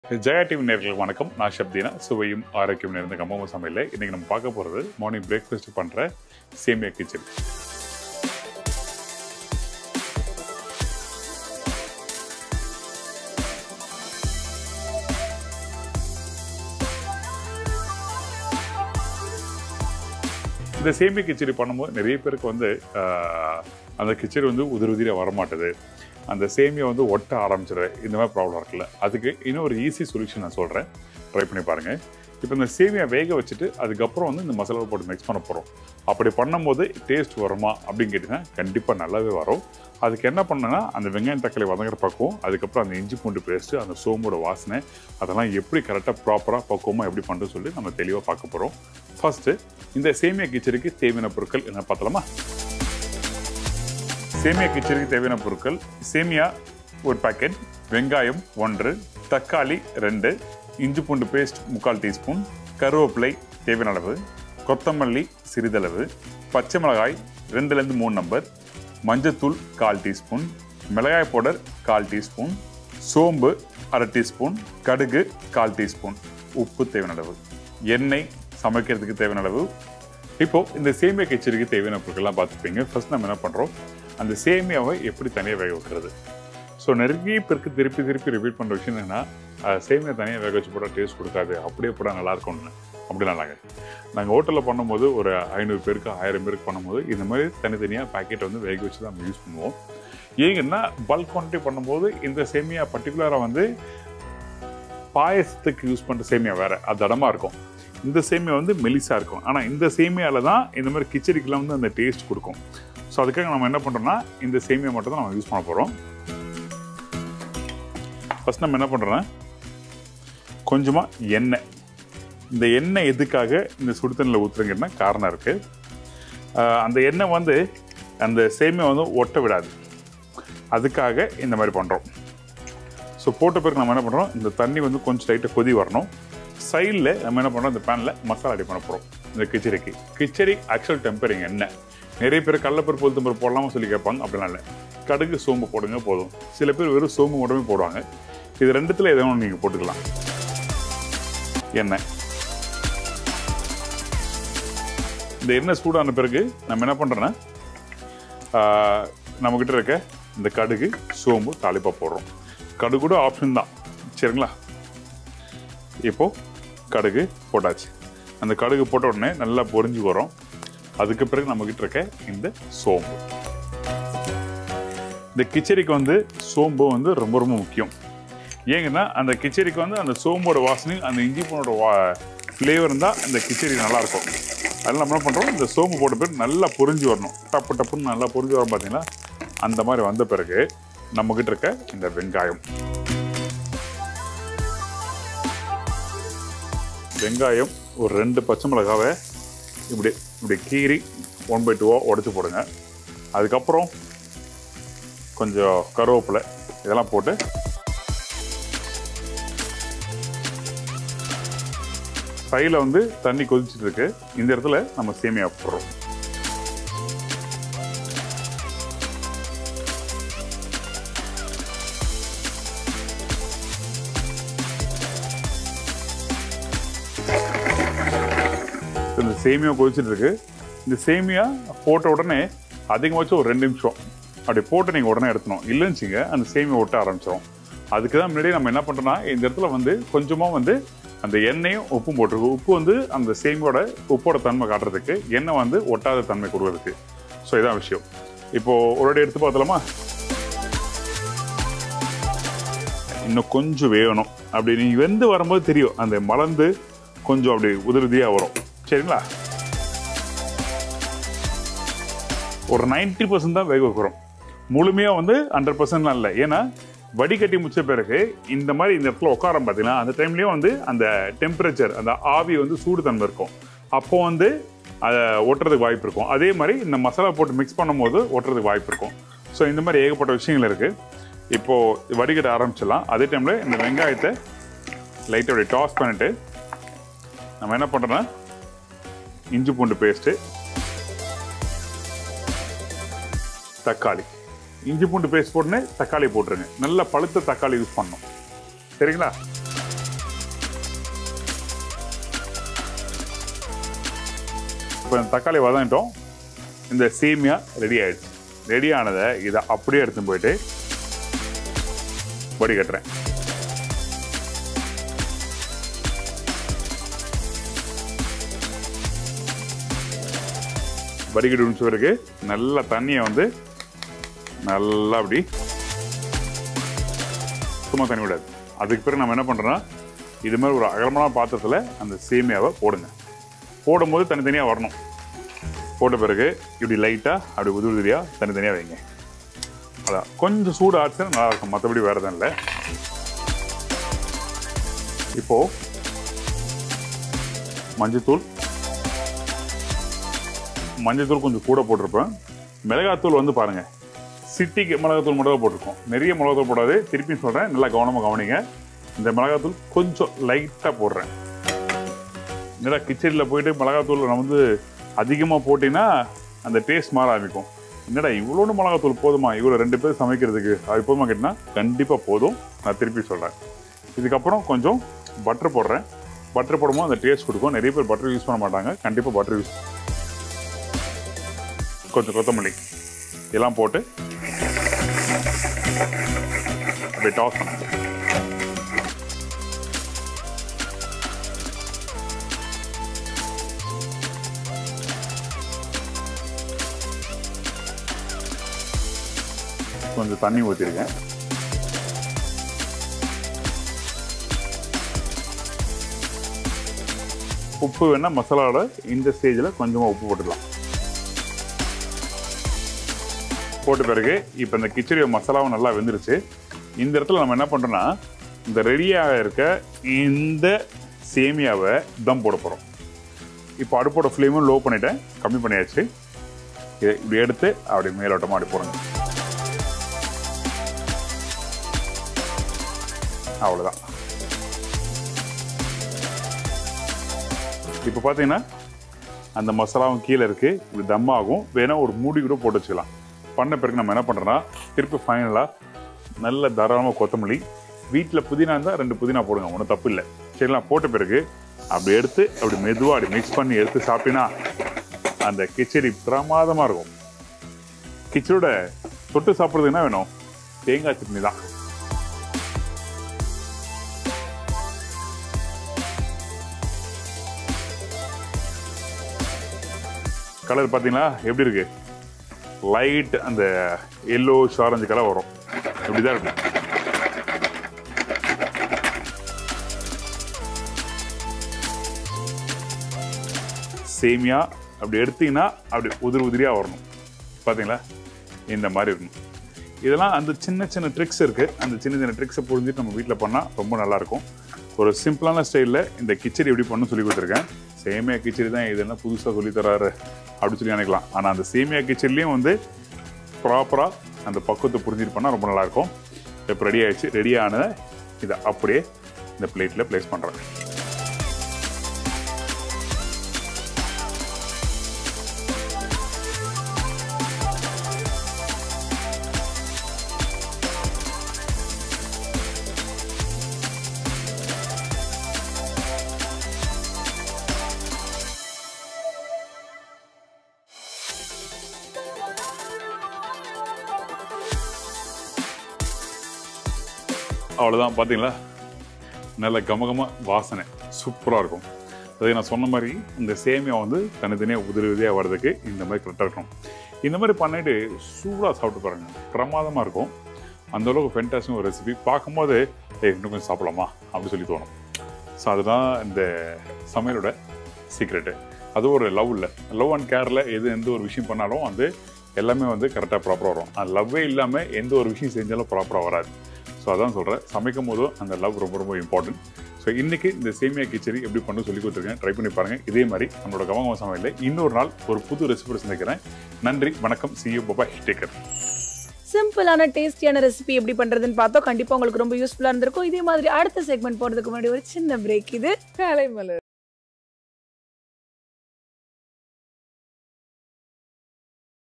Jaya TV நேர்களுக்கு வணக்கம் நான் ஷப்தீனா சுவையும் ஆரோக்கியம் நிறைந்த கம்பம சமையல் இன்னைக்கு நம்ம பார்க்க போகிறது மார்னிங் பிரேக்ஃபாஸ்ட் பண்ணுற சேமியா கிச்சடி இந்த சேமியா கிச்சடி பண்ணும்போது நிறைய பேருக்கு வந்து ஆஹ், அந்த கிச்சடி வந்து உதிரி உதிரியாக வரமாட்டுது அந்த சேமியா வந்து ஒட்ட ஆரம்பிச்சிடுது இந்த மாதிரி ப்ராப்ளம் இருக்குல்ல அதுக்கு இன்னும் ஒரு ஈஸி சொல்யூஷன் நான் சொல்கிறேன் ட்ரை பண்ணி பாருங்கள் இப்போ இந்த சேமியா வேக வச்சுட்டு அதுக்கப்புறம் வந்து இந்த மசாலா போட்டு மிக்ஸ் பண்ண போகிறோம் அப்படி பண்ணும்போது டேஸ்ட் வருமா அப்படின்னு கேட்டிங்கன்னா கண்டிப்பாக நல்லாவே வரும் அதுக்கு என்ன பண்ணுன்னா அந்த வெங்காயம் தக்காளி வதங்குற பக்குவம் அதுக்கப்புறம் அந்த இஞ்சி பூண்டு பேஸ்ட்டு அந்த சோம்போட வாசனை அதெல்லாம் எப்படி கரெக்டாக ப்ராப்பராக பக்குவமாக எப்படி பண்ணுறது சொல்லி நம்ம தெளிவாக பார்க்க போகிறோம் ஃபர்ஸ்ட்டு இந்த சேமியா கிச்சடிக்கு தேவையான பொருட்கள் என்ன பார்த்தலாமா சேமியா கிச்சடிக்கு தேவையான பொருட்கள் சேமியா ஒரு பாக்கெட் வெங்காயம் ஒன்று தக்காளி ரெண்டு இஞ்சி பூண்டு பேஸ்ட் முக்கால் டீஸ்பூன் கருவேப்பிலை தேவையான அளவு கொத்தமல்லி சிறிதளவு பச்சை மிளகாய் ரெண்டுலேருந்து மூணு நம்பர் மஞ்சத்தூள் கால் டீஸ்பூன் மிளகாய் பவுடர் கால் டீஸ்பூன் சோம்பு அரை டீஸ்பூன் கடுகு கால் டீஸ்பூன் உப்பு தேவையான அளவு எண்ணெய் சமைக்கிறதுக்கு தேவையான அளவு இப்போ இந்த சேமியா கிச்சடிக்கு தேவையான பொருட்கள்லாம் பார்த்துப்பீங்க ஃபர்ஸ்ட் நம்ம என்ன பண்ணுறோம் அந்த சேமியாவை எப்படி தனியாக வேக வைக்கிறது ஸோ நிறைய பேருக்கு திருப்பி திருப்பி ரிப்பீட் பண்ணுற விஷயம் என்னன்னா அஹ், சேமியா தனியாக வேக வச்சு போட்டால் டேஸ்ட் கொடுக்காது அப்படியே போட்டால் நல்லா இருக்கும்னு அப்படிலாம் நாங்கள் நாங்கள் ஹோட்டலில் பண்ணும்போது ஒரு ஐநூறு பேருக்கு ஆயிரம் பேருக்கு பண்ணும்போது இந்த மாதிரி தனித்தனியாக பாக்கெட் வந்து வேக வச்சு தான் நம்ம யூஸ் பண்ணுவோம் ஏங்கன்னா பல்க் குவான்டிட்டி பண்ணும்போது இந்த சேமியா பர்டிகுலராக வந்து பாயசத்துக்கு யூஸ் பண்ணுற சேமியா வேற அது தடமா இருக்கும் இந்த சேமியா வந்து மெலிசா இருக்கும் ஆனால் இந்த சேமியால தான் இந்த மாதிரி கிச்சடிக்கெல்லாம் வந்து அந்த டேஸ்ட் கொடுக்கும் ஸோ அதுக்காக நம்ம என்ன பண்ணுறோம்னா இந்த சேமியா மட்டும் தான் நம்ம யூஸ் பண்ண போகிறோம் ஃபர்ஸ்ட் நம்ம என்ன பண்ணுறோன்னா கொஞ்சமாக எண்ணெய் இந்த எண்ணெய் எதுக்காக இந்த சுடு தண்ணியில் ஊற்றுறங்கன்னா காரணம் இருக்குது அந்த எண்ணெய் வந்து அந்த சேமியா வந்து ஒட்ட விடாது அதுக்காக இந்த மாதிரி பண்ணுறோம் ஸோ போட்ட பிறகு நம்ம என்ன பண்ணுறோம் இந்த தண்ணி வந்து கொஞ்சம் லைட்டாக கொதி வரணும் சைடில் நம்ம என்ன பண்ணுறோம் இந்த பேனில் மசாலா ரெடி பண்ண போகிறோம் இந்த கிச்சடிக்கு கிச்சடி ஆக்சுவல் டெம்பரிங் என்ன நிறைய பேர் கடலப்பருப்பு உளுத்தம் பருப்பு போடலாமா சொல்லி கேட்பாங்க அப்படிலாம் இல்லை கடுகு சோம்பு போடுங்க போதும் சில பேர் வெறும் சோம்பு மட்டுமே போடுவாங்க இது ரெண்டுத்தில் எதோ ஒன்று நீங்கள் போட்டுக்கலாம் எண்ணெய் இந்த எண்ணெய் சூடான பிறகு நம்ம என்ன பண்ணுறோன்னா நம்மக்கிட்ட இருக்க இந்த கடுகு சோம்பு தாளிப்பாக போடுறோம் கடுகு கூட ஆப்ஷன் தான் சரிங்களா இப்போ கடுகு போட்டாச்சு அந்த கடுகு போட்ட உடனே நல்லா பொரிஞ்சு வரும் அதுக்கு பிறகு நம்மக்கிட்ட இருக்க இந்த சோம்பு இந்த கிச்சடிக்கு வந்து சோம்பு வந்து ரொம்ப ரொம்ப முக்கியம் ஏங்கன்னா அந்த கிச்சடிக்கு வந்து அந்த சோம்போட வாசனையும் அந்த இஞ்சி பூனோட வா ஃப்ளேவர் இருந்தால் அந்த கிச்சடி நல்லாயிருக்கும் அதில் நம்ம என்ன பண்ணுறோம் இந்த சோம்பு போட்ட பிறகு நல்லா பொரிஞ்சு வரணும் டப்பு டப்புன்னு நல்லா பொரிஞ்சு வரும் பார்த்தீங்களா அந்த மாதிரி வந்த பிறகு நம்மக்கிட்ட இருக்க இந்த வெங்காயம் வெங்காயம் ஒரு ரெண்டு பச்சை மிளகாவை இப்படி இப்படி கீறி ஒன் பை டூவாக உடச்சி போடுங்க அதுக்கப்புறம் கொஞ்சம் கருவேப்பிலை இதெல்லாம் போட்டு சைடில் வந்து தண்ணி கொதிச்சிட்டு இருக்கு இந்த இடத்துல நம்ம சேமியா போடுறோம் இந்த சேமியா கொதிச்சிட்டு இருக்கு இந்த சேமியா போட்ட உடனே அதிகபட்சம் ஒரு ரெண்டு நிமிஷம் அப்படி போட்டு நீங்கள் உடனே எடுத்தணும் இல்லைன்னு அந்த சேமியா ஒட்ட ஆரம்பிச்சிடும் அதுக்கு தான் முன்னாடி நம்ம என்ன பண்ணுறோம்னா இந்த இடத்துல வந்து கொஞ்சமாக வந்து அந்த எண்ணெயும் உப்பும் போட்டிருக்கோம் உப்பு வந்து அந்த சேமியோட உப்போட தன்மை காட்டுறதுக்கு எண்ணெய் வந்து ஒட்டாத தன்மை கொடுக்கறதுக்கு ஸோ இதான் விஷயம் இப்போ ஒரு அடி எடுத்து பார்த்தலாமா இன்னும் கொஞ்சம் வேகணும் அப்படி நீ வெந்து வரும்போது தெரியும் அந்த மலர்ந்து கொஞ்சம் அப்படி உதிருதியாக வரும் சரிங்களா ஒரு 90% பர்சன்ட் தான் வேக வைக்கிறோம் முழுமையாக வந்து ஹண்ட்ரட் பர்சன்ட்லாம் இல்லை ஏன்னா வடிகட்டி முடிச்ச பிறகு இந்த மாதிரி இந்த இடத்துல உட்காரம் பார்த்தீங்கன்னா அந்த டைம்லேயும் வந்து அந்த டெம்பரேச்சர் அந்த ஆவி வந்து சூடு தன்மை இருக்கும் அப்போ வந்து அதை ஒட்டுறதுக்கு வாய்ப்பு இருக்கும் அதே மாதிரி இந்த மசாலா போட்டு மிக்ஸ் பண்ணும்போது ஒட்டுறதுக்கு வாய்ப்பு இருக்கும் ஸோ இந்த மாதிரி ஏகப்பட்ட விஷயங்கள் இருக்குது இப்போது வடிகட்ட ஆரம்பிச்சிடலாம் அதே டைமில் இந்த வெங்காயத்தை லைட்டாக அப்படி டாஸ் பண்ணிவிட்டு நம்ம என்ன பண்ணுறோன்னா இஞ்சி பூண்டு பேஸ்ட்டு தக்காளி இஞ்சி பூண்டு பேஸ்ட் போட்டுன்னு தக்காளி போட்டுருங்க நல்ல பழுத்த தக்காளி யூஸ் பண்ணணும் சரிங்களா இப்போ இந்த தக்காளி வதங்கிட்டோம் இந்த சேமியா ரெடி ஆயிடுச்சு ரெடி ஆனதை இதை அப்படியே எடுத்துன்னு போயிட்டு வடிகட்டுறேன் வடிகட்டி முடிச்ச பிறகு நல்லா தண்ணியை வந்து நல்லா அப்படி சும்மா தண்ணி விடாது அதுக்கு பிறகு நம்ம என்ன பண்ணுறோன்னா இது மாதிரி ஒரு அகலமான பாத்திரத்தில் அந்த சேமியாவை போடுங்க போடும்போது தனித்தனியாக வரணும் போட்ட பிறகு இப்படி லைட்டாக அப்படி உதிரி உதிரியாக தனித்தனியாக வைங்க அதான் கொஞ்சம் சூடு ஆச்சுன்னா நல்லா இருக்கும் மற்றபடி வேறு எதுவும் இல்லை இப்போது மஞ்சத்தூள் மஞ்சத்தூள் கொஞ்சம் கூட போட்டிருப்பேன் மிளகாத்தூள் வந்து பாருங்கள் சிட்டிக்கு மிளகாத்தூள் மட்டும் தான் போட்டிருக்கோம் நிறைய மிளகாத்தூள் போடாது திருப்பியும் சொல்கிறேன் நல்லா கவனமாக கவனிங்க இந்த மிளகாத்தூள் கொஞ்சம் லைட்டாக போடுறேன் என்னடா கிச்சடியில் போயிட்டு மிளகாத்தூள் நான் வந்து அதிகமாக போட்டிங்கன்னா அந்த டேஸ்ட் மாற ஆரம்பிக்கும் என்னடா இவ்வளோன்னு மிளகாத்தூள் போதுமா இவ்வளோ ரெண்டு பேர் சமைக்கிறதுக்கு அது போதுமா கேட்டினா கண்டிப்பாக போதும் நான் திருப்பி சொல்கிறேன் இதுக்கப்புறம் கொஞ்சம் பட்டர் போடுறேன் பட்டர் போடும்போது அந்த டேஸ்ட் கொடுக்கும் நிறைய பேர் பட்டர் யூஸ் பண்ண மாட்டாங்க கண்டிப்பாக பட்டர் யூஸ் கொஞ்சம் கொத்தமல்லி இதெல்லாம் போட்டு அப்படியே டாஸ் பண்ணுங்க கொஞ்சம் தண்ணி ஊற்றிருக்கேன் உப்பு வேணால் மசாலாவோட இந்த ஸ்டேஜில் கொஞ்சமாக உப்பு போட்டுடலாம் போட்ட பிறகு இப்போ இந்த கிச்சடி மசாலாவும் நல்லா வெந்துருச்சு இந்த இடத்துல நம்ம என்ன பண்ணுறோன்னா இந்த ரெடியாக இருக்க இந்த சேமியாவை தம் போட போகிறோம் இப்போ அடுப்போட ஃப்ளேமும் லோ பண்ணிட்டேன் கம்மி பண்ணியாச்சு இதை இப்படி எடுத்து அப்படி மேலோட்டமாக அப்படி போடுங்க அவ்வளோதான் இப்போ பார்த்தீங்கன்னா அந்த மசாலாவும் கீழே இருக்குது இப்படி தம் ஆகும் வேணா ஒரு மூடி கூட போட்டு வச்சுக்கலாம் பண்ண பிறகு நம்ம என்ன பண்ணுறோன்னா திருப்பி ஃபைனலாக நல்ல தாராளமாக கொத்தமல்லி வீட்டில் புதினா இருந்தால் ரெண்டு புதினா போடுங்க ஒன்றும் தப்பு இல்லை சரிங்களா போட்ட பிறகு அப்படி எடுத்து அப்படி மெதுவாக அப்படி மிக்ஸ் பண்ணி எடுத்து சாப்பிட்டீங்கன்னா அந்த கிச்சடி பிரமாதமாக இருக்கும் கிச்சடியோட தொட்டு சாப்பிட்றது என்ன வேணும் தேங்காய் சட்னி தான் கலர் பார்த்தீங்களா எப்படி இருக்கு லைட் அந்த எல்லோ ஆரஞ்சு கலர் வரும் இப்படிதான் இருக்கும் சேமியா அப்படி எடுத்தீங்கன்னா அப்படி உதிரி உதிரியாக வரணும் பார்த்தீங்களா இந்த மாதிரி இருக்கணும் இதெல்லாம் அந்த சின்ன சின்ன ட்ரிக்ஸ் இருக்குது அந்த சின்ன சின்ன ட்ரிக்ஸை புரிஞ்சுட்டு நம்ம வீட்டில் பண்ணால் ரொம்ப நல்லாயிருக்கும் ஒரு சிம்பிளான ஸ்டைலில் இந்த கிச்சடி எப்படி பண்ணணும் சொல்லி கொடுத்துருக்கேன் சேமியா கிச்சடி தான் இதெல்லாம் புதுசாக சொல்லி தராரு அப்படின்னு சொல்லி நினைக்கலாம் ஆனால் அந்த சேமியா கிச்சடிலையும் வந்து ப்ராப்பராக அந்த பக்குவத்தை புரிஞ்சுட்டு பண்ணால் ரொம்ப நல்லாயிருக்கும் இப்போ ரெடி ஆயிடுச்சு ரெடி ஆனதை இதை அப்படியே இந்த பிளேட்டில் ப்ளேஸ் பண்ணுறேன் அவ்வளோதான் பார்த்தீங்களா நல்ல கமகம வாசனை சூப்பராக இருக்கும் அதே நான் சொன்ன மாதிரி இந்த சேமியா வந்து தனித்தனியாக உதிரி உதவியாக வர்றதுக்கு இந்த மாதிரி கரெக்டாக இருக்கணும் இந்த மாதிரி பண்ணிட்டு சூடாக சாப்பிட்டு பாருங்க பிரமாதமாக இருக்கும் அந்த அளவுக்கு ஃபென்டாஸும் ஒரு ரெசிபி பார்க்கும்போது ஏய் இன்னும் கொஞ்சம் சாப்பிடலாமா அப்படி சொல்லி தோணும் ஸோ அதுதான் இந்த சமையலோட சீக்ரெட்டு அது ஒரு லவ் இல்லை லவ் அண்ட் கேரில் எது எந்த ஒரு விஷயம் பண்ணாலும் வந்து எல்லாமே வந்து கரெக்டாக ப்ராப்பராக வரும் அந்த லவ்வே இல்லாமல் எந்த ஒரு விஷயம் செஞ்சாலும் ப்ராப்பராக வராது ஸோ அதான் சொல்கிறேன் சமைக்கும் போதும் அந்த லவ் ரொம்ப ரொம்ப இம்பார்ட்டன்ட் ஸோ இன்றைக்கி இந்த சேமியா கிச்சடி எப்படி பண்ண சொல்லி கொடுத்துருக்கேன் ட்ரை பண்ணி பாருங்கள் இதே மாதிரி நம்மளோட கவனம் சமையலில் இன்னொரு நாள் ஒரு புது ரெசிபி சந்திக்கிறேன் நன்றி வணக்கம் சியூ பபாய் டேக்கர் சிம்பிளான டேஸ்டியான ரெசிபி எப்படி பண்றதுன்னு பார்த்தோம் கண்டிப்பா உங்களுக்கு ரொம்ப யூஸ்ஃபுல்லா இருந்திருக்கும் இதே மாதிரி அடுத்த செக்மெண்ட் போறதுக்கு முன்னாடி ஒரு சின்ன பிரேக் இது காலை மலர்